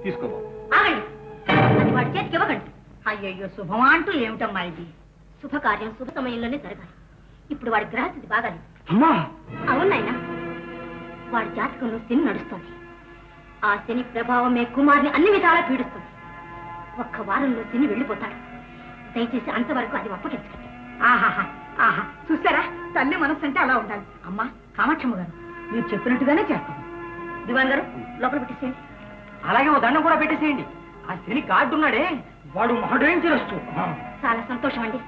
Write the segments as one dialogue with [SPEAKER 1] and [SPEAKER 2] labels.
[SPEAKER 1] తీసుకో బాబు
[SPEAKER 2] ఆగండి అది వాడి చేతికి ఇవ్వకండి అయ్యయ్యో శుభమా అంటూ ఏమిటమ్మా ఇది శుభకార్యం శుభ సమయంలోనే జరగాలి ఇప్పుడు వాడి గ్రహస్థితి బాగాలేదు
[SPEAKER 1] అమ్మా
[SPEAKER 2] అవునాయనా వాడి జాతకంలో శని నడుస్తుంది ఆ శని ప్రభావమే కుమార్ని అన్ని విధాలా పీడిస్తుంది ఒక్క వారంలో శని వెళ్ళిపోతాడు దయచేసి అంతవరకు అది అప్పగించండి ఆహాహా ఆహా చూసారా తల్లి మనస్సు అంటే అలా ఉండాలి అమ్మా కామాక్షమ్మ గారు మీరు చెప్పినట్టుగానే చేస్తాను దివాన్ గారు లోపల పెట్టేసేయండి
[SPEAKER 3] అలాగే ఓ దండం కూడా పెట్టేసేయండి ఆ శని కార్డు ఉన్నాడే వాడు మహడేం తెలుస్తూ
[SPEAKER 2] చాలా సంతోషం అండి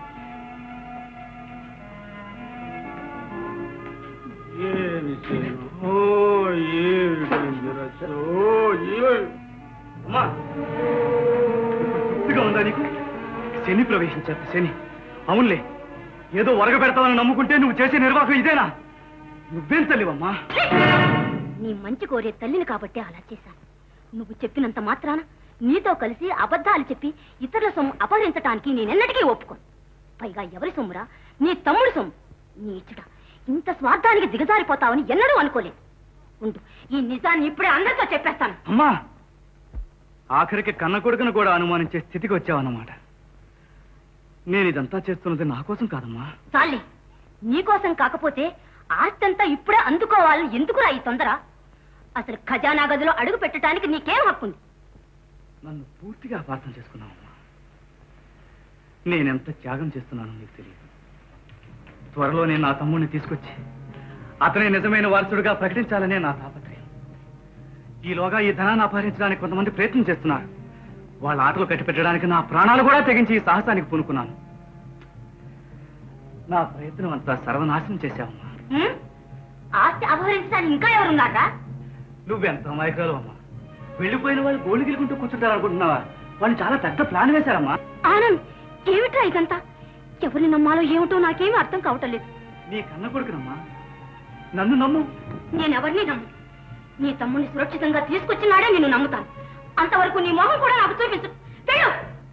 [SPEAKER 1] ఏమి చేయను? ఓ, ఏమిటి రచ్చ? ఓ, ఏ- అమ్మా తృప్తిగా ఉందా నీకు శని ప్రవేశించారు శని అవునులే ఏదో వరగ పెడతావని నమ్ముకుంటే నువ్వు చేసే నిర్వాహకం ఇదేనా నువ్వేం తల్లివమ్మా
[SPEAKER 2] నీ మంచి కోరే తల్లిని కాబట్టి అలా చేశాను నువ్వు చెప్పినంత మాత్రాన నీతో కలిసి అబద్ధాలు చెప్పి ఇతరుల సొమ్ము అపహరించటానికి నేనెన్నటికీ ఒప్పుకోను పైగా ఎవరి సొమ్మురా నీ తమ్ముడు సొమ్ము నీచుడ ఇంత స్వార్థానికి దిగజారిపోతావని ఎన్నడూ అనుకోలేదు ఉండు ఈ నిజాన్ని ఇప్పుడే అందరితో చెప్పేస్తాను
[SPEAKER 1] అమ్మా ఆఖరికి కన్న కొడుకును కూడా అనుమానించే స్థితికి వచ్చావన్నమాట నేను ఇదంతా చేస్తున్నది నా కోసం కాదమ్మా
[SPEAKER 2] చాలే నీకోసం కాకపోతే ఆస్తంతా ఇప్పుడే అందుకోవాలని ఎందుకురా ఈ తొందర అసలు ఖజానా గదిలో అడుగు పెట్టడానికి నీకేం హక్కుంది
[SPEAKER 1] నన్ను పూర్తిగా అపార్థం చేసుకున్నావమ్మా నేనెంత త్యాగం చేస్తున్నానో నీకు తెలియదు త్వరలో నేను నా తమ్ముడిని తీసుకొచ్చి అతనే నిజమైన వారసుడిగా ప్రకటించాలనే నా తాపత్రయం ఈలోగా ఈ ధనాన్ని అపహరించడానికి కొంతమంది ప్రయత్నం చేస్తున్నారు వాళ్ళ ఆటలు కట్టిపెట్టడానికి నా ప్రాణాలు కూడా తెగించి ఈ సాహసానికి పూనుకున్నాను నా ప్రయత్నం అంతా సర్వనాశనం చేశావమ్మా
[SPEAKER 2] హ్మ్? ఆస్తి అపహరించడానికి ఇంకా ఎవరున్నారా
[SPEAKER 1] నువ్వెంత అమాయకాలు అమ్మా వెళ్ళిపోయిన వాళ్ళు గోళ్ళు గిలుకుంటూ కూర్చుంటారు అనుకుంటున్నావా వాళ్ళు చాలా పెద్ద ప్లాన్ వేశారమ్మా
[SPEAKER 2] ఆనంద్ ఏమిట్రా ఇదంతా ఎవరిని నమ్మాలో ఏమిటో నాకేమీ అర్థం కావటం లేదు
[SPEAKER 1] నీ కన్న కొడుకునమ్మా నన్ను నమ్ము
[SPEAKER 2] నేనెవరిని నమ్ము నీ తమ్ముడిని సురక్షితంగా తీసుకొచ్చినాడే నిన్ను నమ్ముతాను అంతవరకు నీ మొహం కూడా నాకు చూపించు వెళ్ళు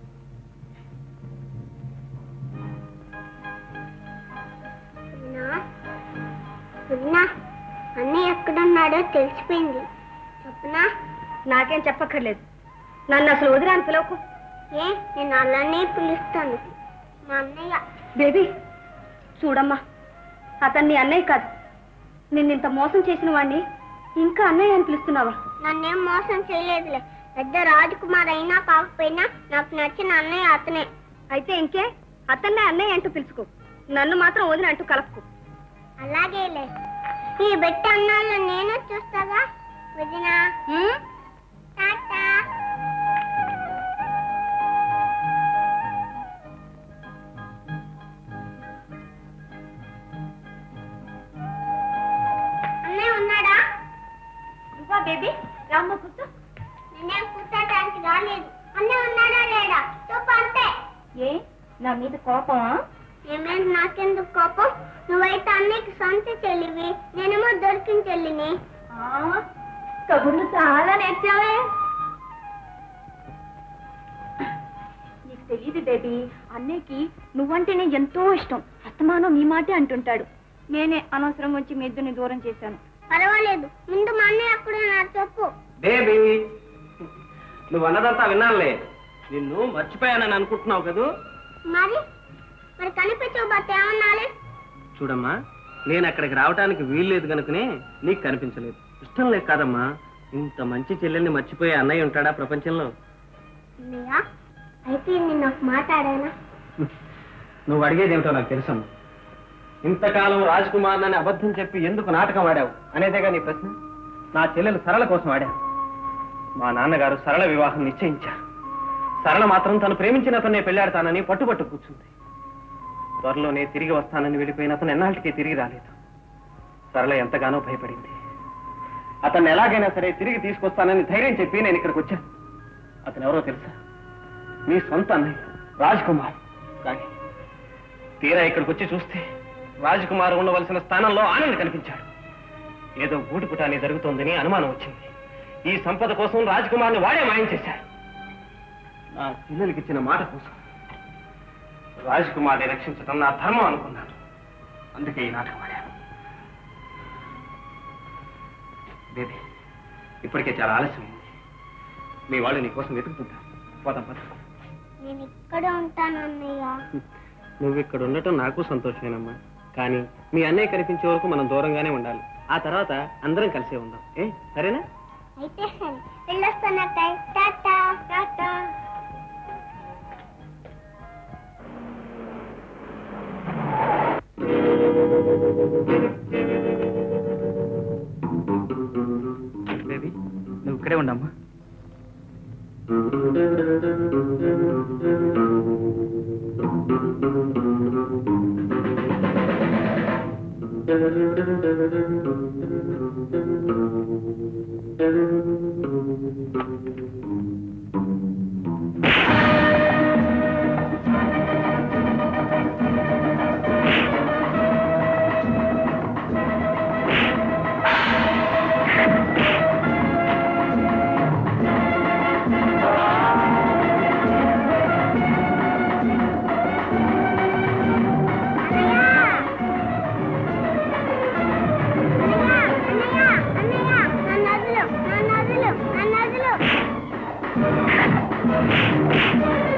[SPEAKER 4] ఉన్నా అన్నయ్య ఎక్కడున్నాడో తెలిసిపోయింది చెప్పునా
[SPEAKER 2] నాకేం చెప్పక్కర్లేదు నన్ను అసలు వదిరాని పిలవకు
[SPEAKER 4] ఏ నేను అలానే పిలుస్తాను మా అన్నయ్య
[SPEAKER 2] బేబీ చూడమ్మా అతన్ని అన్నయ్య కాదు నిన్నింత మోసం చేసిన వాణ్ణి ఇంకా అన్నయ్య అని పిలుస్తున్నావా
[SPEAKER 4] నన్నేం మోసం చేయలేదులే పెద్ద రాజకుమార్ అయినా కాకపోయినా నాకు నచ్చిన అన్నయ్య అతనే
[SPEAKER 2] అయితే ఇంకే అతన్నే అన్నయ్య అంటూ పిలుచుకో నన్ను మాత్రం వదిన అంటూ కలపకు
[SPEAKER 4] అలాగేలే ఈ బెట్ట అన్నాళ్ళు నేను చూస్తాగా వదినా
[SPEAKER 2] హ్మ్?
[SPEAKER 4] టాటా అన్నయ్య ఉన్నాడా
[SPEAKER 2] నువ్వా బేబీ రామ్మ కూర్చో
[SPEAKER 4] నేనేం కూర్చోటానికి రాలేదు అన్నయ్య ఉన్నాడా లేడా చెప్పు అంతే
[SPEAKER 2] ఏ నా మీద కోపమా
[SPEAKER 4] ఏమేంటి నాకెందుకు కోపం నువ్వైతే అన్నయ్యకి సొంత చెల్లివి నేనేమో దొరికిన చెల్లిని
[SPEAKER 2] కబుర్లు చాలా నేర్చావే నీకు తెలియదు బేబీ అన్నయ్యకి నువ్వంటేనే ఎంతో ఇష్టం అస్తమానం నీ మాటే అంటుంటాడు నేనే అనవసరం వచ్చి మీ ఇద్దరిని దూరం చేశాను
[SPEAKER 4] పర్వాలేదు ముందు మా అన్నయ్య ఎక్కడున్నారు చెప్పు
[SPEAKER 3] బేబీ నువ్వు అన్నదంతా విన్నానులే నిన్ను మర్చిపోయానని అనుకుంటున్నావు కదూ
[SPEAKER 4] మరి మరి కనిపించకపోతే ఏమన్నాలి
[SPEAKER 3] చూడమ్మా నేను అక్కడికి రావడానికి వీల్లేదు కనుకనే నీకు కనిపించలేదు ఇష్టం లేక కాదమ్మా ఇంత మంచి చెల్లెల్ని మర్చిపోయే అన్నయ్య ఉంటాడా ప్రపంచంలో
[SPEAKER 4] అన్నయ్య అయితే నేను ఒక మాట్లాడానా
[SPEAKER 3] నువ్వు అడిగేది ఏమిటో నాకు తెలుసమ్మా ఇంతకాలం రాజకుమార్ అని అబద్ధం చెప్పి ఎందుకు నాటకం ఆడావు అనేదేగా నీ ప్రశ్న నా చెల్లెలు సరళ కోసం ఆడావు మా నాన్నగారు సరళ వివాహం నిశ్చయించారు సరళ మాత్రం తను ప్రేమించిన అతన్నే పెళ్లాడతానని పట్టుబట్టు కూర్చుంది త్వరలోనే తిరిగి వస్తానని వెళ్ళిపోయిన అతను ఎన్నాళ్ళకి తిరిగి రాలేదు సరళ ఎంతగానో భయపడింది అతన్ని ఎలాగైనా సరే తిరిగి తీసుకొస్తానని ధైర్యం చెప్పి నేను ఇక్కడికి వచ్చాను అతను ఎవరో తెలుసా మీ సొంత అన్నయ్య రాజ్ కుమార్ కానీ తీరా ఇక్కడికి వచ్చి చూస్తే రాజ్ కుమార్ ఉండవలసిన స్థానంలో ఆనంద్ కనిపించాడు ఏదో గూటుపుటాని జరుగుతోందని అనుమానం వచ్చింది ఈ సంపద కోసం రాజ్ కుమార్ని వాడే మాయం చేశాడు నా పిల్లలకి ఇచ్చిన మాట కోసం రాజ్ కుమార్ని రక్షించడం నా ధర్మం అనుకున్నాను అందుకే ఈ నాటకం ఆడాను బేబీ ఇప్పటికే చాలా ఆలస్యమైంది మీ వాళ్ళు నీ కోసం వెతుకుతుంటారు పోదాం పద
[SPEAKER 4] నేను ఇక్కడ ఉంటాను అన్నయ్య
[SPEAKER 3] నువ్వు ఇక్కడ ఉండటం నాకు సంతోషమేనమ్మా కానీ మీ అన్నయ్య కనిపించే వరకు మనం దూరంగానే ఉండాలి ఆ తర్వాత అందరం కలిసే ఉందాం ఏ సరేనా
[SPEAKER 4] అయితే సరే వెళ్ళొస్తాను అత్తయ్య టాటా టాటా
[SPEAKER 1] బేబీ నువ్వు ఇక్కడే ఉండమ్మా
[SPEAKER 4] అన్నయ్య అన్నయ్య నన్ను వదులు నన్ను వదులు నన్ను వదులు